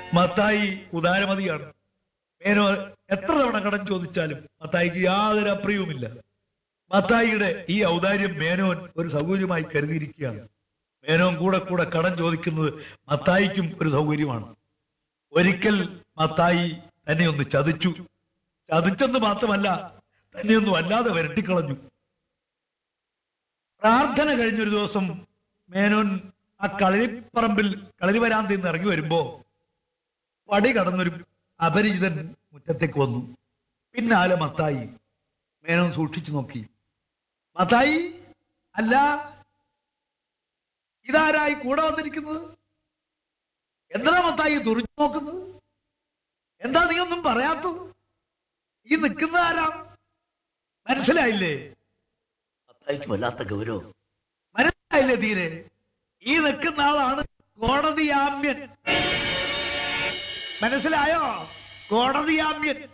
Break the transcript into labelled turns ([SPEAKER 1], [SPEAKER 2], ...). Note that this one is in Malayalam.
[SPEAKER 1] മത്തായി ഉദാരമതിയാണ് മേനോ എത്ര തവണ കടം ചോദിച്ചാലും മത്തായിക്ക് യാതൊരു അപ്രിയവുമില്ല മത്തായിയുടെ ഈ ഔദാര്യം മേനോൻ ഒരു സൗകര്യമായി കരുതിയിരിക്കുകയാണ് മേനോൻ കൂടെ കൂടെ കടം ചോദിക്കുന്നത് മത്തായിക്കും ഒരു സൗകര്യമാണ് ഒരിക്കൽ മത്തായി തന്നെ ഒന്ന് ചതിച്ചു ചതിച്ചെന്ന് മാത്രമല്ല തന്നെ ഒന്ന് വല്ലാതെ വരട്ടിക്കളഞ്ഞു പ്രാർത്ഥന കഴിഞ്ഞൊരു ദിവസം മേനോൻ ആ കളരിപ്പറമ്പിൽ കളരി വരാന്തിൽ നിന്ന് ഇറങ്ങി വരുമ്പോ പടി കടന്നൊരു അപരിചിതൻ മുറ്റത്തേക്ക് വന്നു പിന്നാലെ മത്തായി മേനോൻ സൂക്ഷിച്ചു നോക്കി മത്തായി അല്ല ഇതാരായി കൂടെ വന്നിരിക്കുന്നത് എന്താ മത്തായി തുറിച്ചു നോക്കുന്നത് എന്താ നീ ഒന്നും പറയാത്തത് ഈ നിൽക്കുന്ന ആരാ മനസ്സിലായില്ലേ മത്തായിക്ക് വല്ലാത്ത ഗൗരവം മനസ്സിലായില്ലേ തീരെ ഈ നിൽക്കുന്ന ആളാണ് കോടതിയാമ്യൻ മനസ്സിലായോ കോടതിയാമ്യൻ